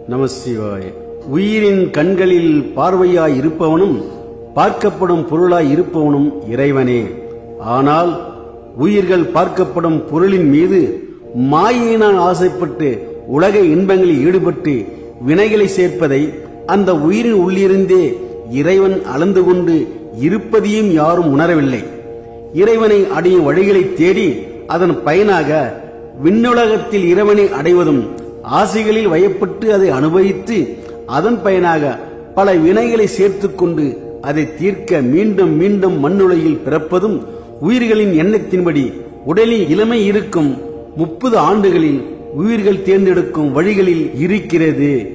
நமசிவாய உயிரின் கண்களில் பார்வையாய் இருப்பவனும் பார்க்கப்படும் பொருளாய் இருப்பவனும் இறைவனே ஆனால் உயிர்கள் பார்க்கப்படும் பொருளின் மீது மாயினால் ஆசைப்பட்டு உலக இன்பங்களில் ஈடுபட்டு வினைகளை சேர்ப்பதை அந்த உயிரின் உள்ளிருந்தே இறைவன் அளந்து கொண்டு இருப்பதையும் யாரும் உணரவில்லை இறைவனை அடையும் வழிகளை தேடி அதன் பயனாக விண்ணுலகத்தில் இறைவனை அடைவதும் ஆசைகளில் வயப்பட்டு அதை அனுபவித்து அதன் பயனாக பல வினைகளை சேர்த்துக் கொண்டு அதை தீர்க்க மீண்டும் மீண்டும் மண்ணுலகில் பிறப்பதும் உயிர்களின் எண்ணத்தின்படி உடலில் இளமை இருக்கும் முப்பது ஆண்டுகளில் உயிர்கள் தேர்ந்தெடுக்கும் வழிகளில் இருக்கிறது